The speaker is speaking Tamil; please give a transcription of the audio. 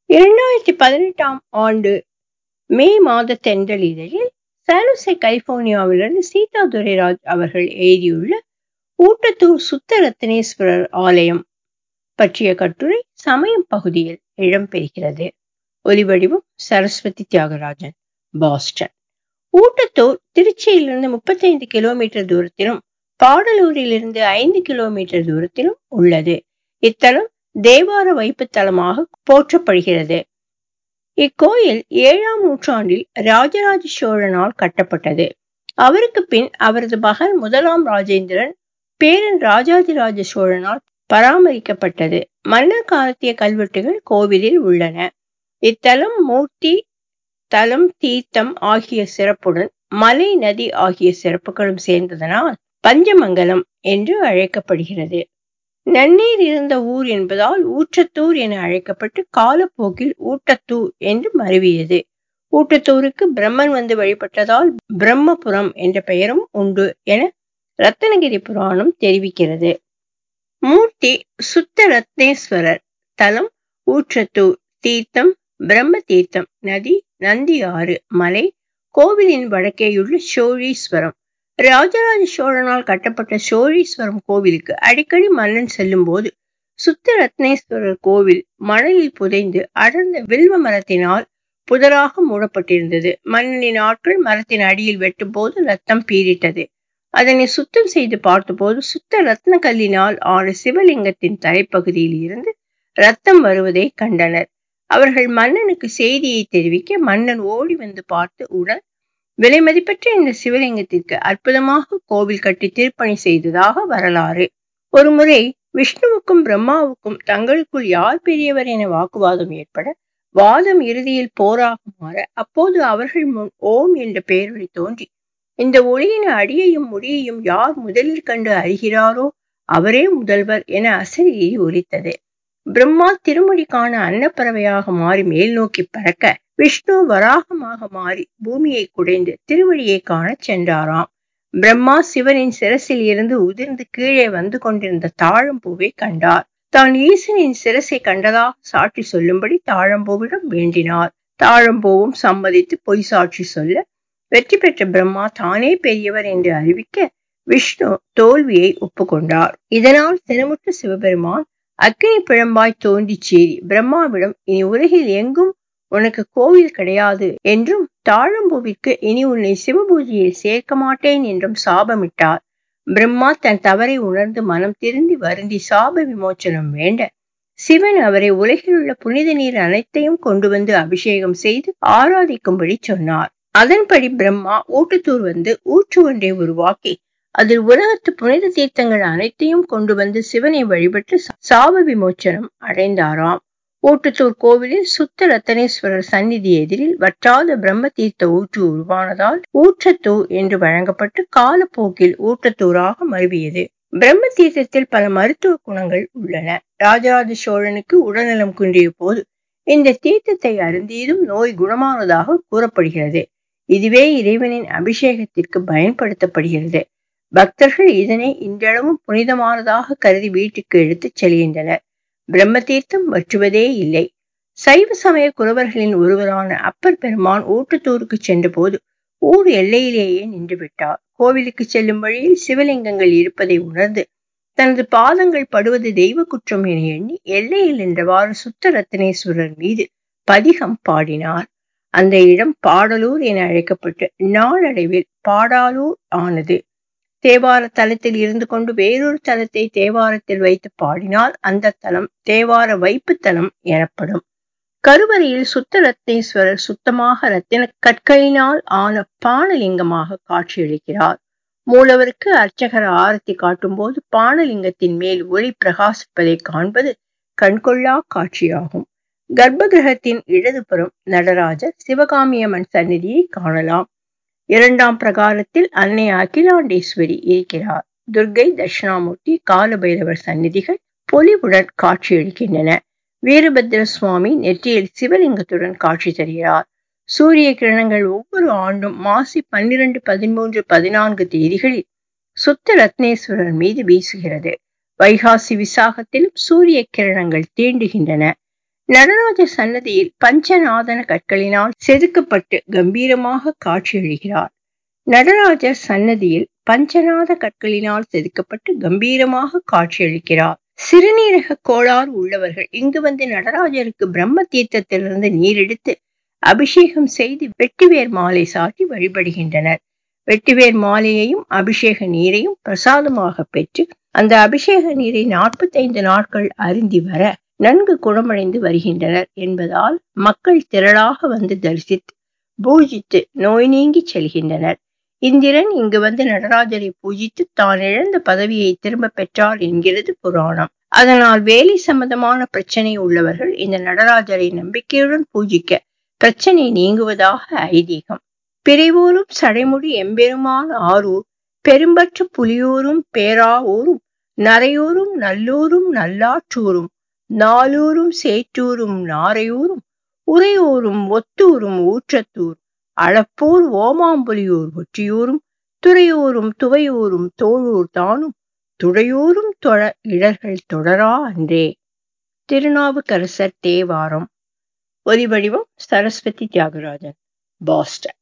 இரண்டாயிரத்தி பதினெட்டாம் ஆண்டு மே மாத தென்றல் இதழில் சானுசே கலிபோர்னியாவிலிருந்து சீதா துரைராஜ் அவர்கள் எழுதியுள்ள ஊட்டத்தூர் சுத்த ரத்னேஸ்வரர் ஆலயம் பற்றிய கட்டுரை சமயம் பகுதியில் இடம்பெறுகிறது ஒலிவடிவம் சரஸ்வதி தியாகராஜன் பாஸ்டன் ஊட்டத்தூர் திருச்சியிலிருந்து முப்பத்தைந்து கிலோமீட்டர் தூரத்திலும் பாடலூரிலிருந்து ஐந்து கிலோமீட்டர் தூரத்திலும் உள்ளது இத்தலம் தேவார வைப்பு தலமாக போற்றப்படுகிறது இக்கோயில் ஏழாம் நூற்றாண்டில் ராஜராஜ சோழனால் கட்டப்பட்டது அவருக்கு பின் அவரது மகன் முதலாம் ராஜேந்திரன் பேரன் ராஜாதிராஜ சோழனால் பராமரிக்கப்பட்டது மன்னர் காலத்திய கல்வெட்டுகள் கோவிலில் உள்ளன இத்தலம் மூர்த்தி தலம் தீர்த்தம் ஆகிய சிறப்புடன் மலை நதி ஆகிய சிறப்புகளும் சேர்ந்ததனால் பஞ்சமங்கலம் என்று அழைக்கப்படுகிறது நன்னீர் இருந்த ஊர் என்பதால் ஊற்றத்தூர் என அழைக்கப்பட்டு காலப்போக்கில் ஊட்டத்தூர் என்று மருவியது ஊட்டத்தூருக்கு பிரம்மன் வந்து வழிபட்டதால் பிரம்மபுரம் என்ற பெயரும் உண்டு என ரத்தனகிரி புராணம் தெரிவிக்கிறது மூர்த்தி சுத்த ரத்னேஸ்வரர் தலம் ஊற்றத்தூர் தீர்த்தம் பிரம்ம தீர்த்தம் நதி நந்தி ஆறு மலை கோவிலின் வடக்கேயுள்ள சோழீஸ்வரம் ராஜராஜ சோழனால் கட்டப்பட்ட சோழீஸ்வரம் கோவிலுக்கு அடிக்கடி மன்னன் செல்லும் போது சுத்த ரத்னேஸ்வரர் கோவில் மணலில் புதைந்து அடர்ந்த வில்வ மரத்தினால் புதராக மூடப்பட்டிருந்தது மன்னனின் ஆட்கள் மரத்தின் அடியில் வெட்டும் போது ரத்தம் பீரிட்டது அதனை சுத்தம் செய்து பார்த்தபோது சுத்த ரத்ன கல்லினால் ஆன சிவலிங்கத்தின் தலைப்பகுதியில் இருந்து ரத்தம் வருவதை கண்டனர் அவர்கள் மன்னனுக்கு செய்தியை தெரிவிக்க மன்னன் ஓடி வந்து பார்த்து உடன் விலை மதிப்பற்ற இந்த சிவலிங்கத்திற்கு அற்புதமாக கோவில் கட்டி திருப்பணி செய்ததாக வரலாறு ஒருமுறை விஷ்ணுவுக்கும் பிரம்மாவுக்கும் தங்களுக்குள் யார் பெரியவர் என வாக்குவாதம் ஏற்பட வாதம் இறுதியில் போராக மாற அப்போது அவர்கள் முன் ஓம் என்ற பெயரொழி தோன்றி இந்த ஒளியின் அடியையும் முடியையும் யார் முதலில் கண்டு அறிகிறாரோ அவரே முதல்வர் என அசரியை ஒலித்தது பிரம்மா திருமுடி காண அன்னப்பறவையாக மாறி மேல் நோக்கி பறக்க விஷ்ணு வராகமாக மாறி பூமியை குடைந்து திருவடியை காண சென்றாராம் பிரம்மா சிவனின் சிரசில் இருந்து உதிர்ந்து கீழே வந்து கொண்டிருந்த தாழம்பூவை கண்டார் தான் ஈசனின் சிரசை கண்டதாக சாட்சி சொல்லும்படி தாழம்பூவிடம் வேண்டினார் தாழம்பூவும் சம்மதித்து பொய் சாட்சி சொல்ல வெற்றி பெற்ற பிரம்மா தானே பெரியவர் என்று அறிவிக்க விஷ்ணு தோல்வியை ஒப்புக்கொண்டார் இதனால் சினமுற்ற சிவபெருமான் அக்னி பிழம்பாய் தோன்றி சேரி பிரம்மாவிடம் இனி உலகில் எங்கும் உனக்கு கோவில் கிடையாது என்றும் தாழம்பூவிற்கு இனி உன்னை சிவபூஜையில் சேர்க்க மாட்டேன் என்றும் சாபமிட்டார் பிரம்மா தன் தவறை உணர்ந்து மனம் திருந்தி வருந்தி சாப விமோச்சனம் வேண்ட சிவன் அவரை உலகில் உள்ள புனித நீர் அனைத்தையும் கொண்டு வந்து அபிஷேகம் செய்து ஆராதிக்கும்படி சொன்னார் அதன்படி பிரம்மா ஊட்டுத்தூர் வந்து ஊற்று ஒன்றை உருவாக்கி அதில் உலகத்து புனித தீர்த்தங்கள் அனைத்தையும் கொண்டு வந்து சிவனை வழிபட்டு சாப விமோச்சனம் அடைந்தாராம் ஊட்டுத்தூர் கோவிலில் சுத்த ரத்தனேஸ்வரர் சந்நிதி எதிரில் வற்றாத பிரம்ம தீர்த்த ஊற்று உருவானதால் ஊற்றத்தூர் என்று வழங்கப்பட்டு காலப்போக்கில் ஊட்டத்தூராக மருவியது பிரம்ம தீர்த்தத்தில் பல மருத்துவ குணங்கள் உள்ளன ராஜராஜ சோழனுக்கு உடல்நலம் குன்றிய போது இந்த தீர்த்தத்தை அருந்தியதும் நோய் குணமானதாக கூறப்படுகிறது இதுவே இறைவனின் அபிஷேகத்திற்கு பயன்படுத்தப்படுகிறது பக்தர்கள் இதனை இன்றளவும் புனிதமானதாக கருதி வீட்டுக்கு எடுத்துச் செல்கின்றனர் பிரம்ம தீர்த்தம் வற்றுவதே இல்லை சைவ சமய குறவர்களின் ஒருவரான அப்பர் பெருமான் ஊட்டத்தூருக்கு சென்றபோது ஊர் எல்லையிலேயே நின்று விட்டார் கோவிலுக்கு செல்லும் வழியில் சிவலிங்கங்கள் இருப்பதை உணர்ந்து தனது பாதங்கள் படுவது தெய்வ குற்றம் என எண்ணி எல்லையில் நின்றவாறு சுத்த ரத்னேஸ்வரர் மீது பதிகம் பாடினார் அந்த இடம் பாடலூர் என அழைக்கப்பட்டு நாளடைவில் பாடாலூர் ஆனது தேவார தலத்தில் இருந்து கொண்டு வேறொரு தலத்தை தேவாரத்தில் வைத்து பாடினால் அந்த தலம் தேவார வைப்பு தலம் எனப்படும் கருவறையில் சுத்த ரத்னேஸ்வரர் சுத்தமாக ரத்தின கற்களினால் ஆன பானலிங்கமாக காட்சியளிக்கிறார் மூலவருக்கு அர்ச்சகர் ஆரத்தி காட்டும் போது பானலிங்கத்தின் மேல் ஒளி பிரகாசிப்பதை காண்பது கண்கொள்ளா காட்சியாகும் கர்ப்ப கிரகத்தின் இடதுபுறம் நடராஜர் சிவகாமியம்மன் சந்நிதியை காணலாம் இரண்டாம் பிரகாரத்தில் அன்னை அகிலாண்டேஸ்வரி இருக்கிறார் துர்கை தட்சிணாமூர்த்தி காலபைரவர் சந்நிதிகள் பொலிவுடன் காட்சியளிக்கின்றன வீரபத்திர சுவாமி நெற்றியில் சிவலிங்கத்துடன் காட்சி தருகிறார் சூரிய கிரணங்கள் ஒவ்வொரு ஆண்டும் மாசி பன்னிரண்டு பதிமூன்று பதினான்கு தேதிகளில் சுத்த ரத்னேஸ்வரர் மீது வீசுகிறது வைகாசி விசாகத்திலும் சூரிய கிரணங்கள் தீண்டுகின்றன நடராஜர் சன்னதியில் பஞ்சநாதன கற்களினால் செதுக்கப்பட்டு கம்பீரமாக காட்சியளிக்கிறார் நடராஜர் சன்னதியில் பஞ்சநாத கற்களினால் செதுக்கப்பட்டு கம்பீரமாக காட்சியளிக்கிறார் சிறுநீரக கோளாறு உள்ளவர்கள் இங்கு வந்து நடராஜருக்கு பிரம்ம தீர்த்தத்திலிருந்து நீரெடுத்து அபிஷேகம் செய்து வெட்டிவேர் மாலை சாட்டி வழிபடுகின்றனர் வெட்டிவேர் மாலையையும் அபிஷேக நீரையும் பிரசாதமாக பெற்று அந்த அபிஷேக நீரை நாற்பத்தைந்து நாட்கள் அருந்தி வர நன்கு குணமடைந்து வருகின்றனர் என்பதால் மக்கள் திரளாக வந்து தரிசித்து பூஜித்து நோய் நீங்கி செல்கின்றனர் இந்திரன் இங்கு வந்து நடராஜரை பூஜித்து தான் இழந்த பதவியை திரும்ப பெற்றார் என்கிறது புராணம் அதனால் வேலை சம்பந்தமான பிரச்சனை உள்ளவர்கள் இந்த நடராஜரை நம்பிக்கையுடன் பூஜிக்க பிரச்சனை நீங்குவதாக ஐதீகம் பிறைவோரும் சடைமுடி எம்பெருமான் ஆரூர் பெரும்பற்று புலியூரும் பேராவூரும் நரையூரும் நல்லூரும் நல்லாற்றூரும் நாலூரும் சேற்றூரும் நாரையூரும் உறையூரும் ஒத்தூரும் ஊற்றத்தூர் அளப்பூர் ஓமாம்புலியூர் ஒற்றியூரும் துறையூரும் துவையூரும் தோழூர் தானும் துடையூரும் தொழ இடர்கள் தொடரா அன்றே திருநாவுக்கரசர் தேவாரம் ஒலிவடிவம் சரஸ்வதி தியாகராஜன் பாஸ்டன்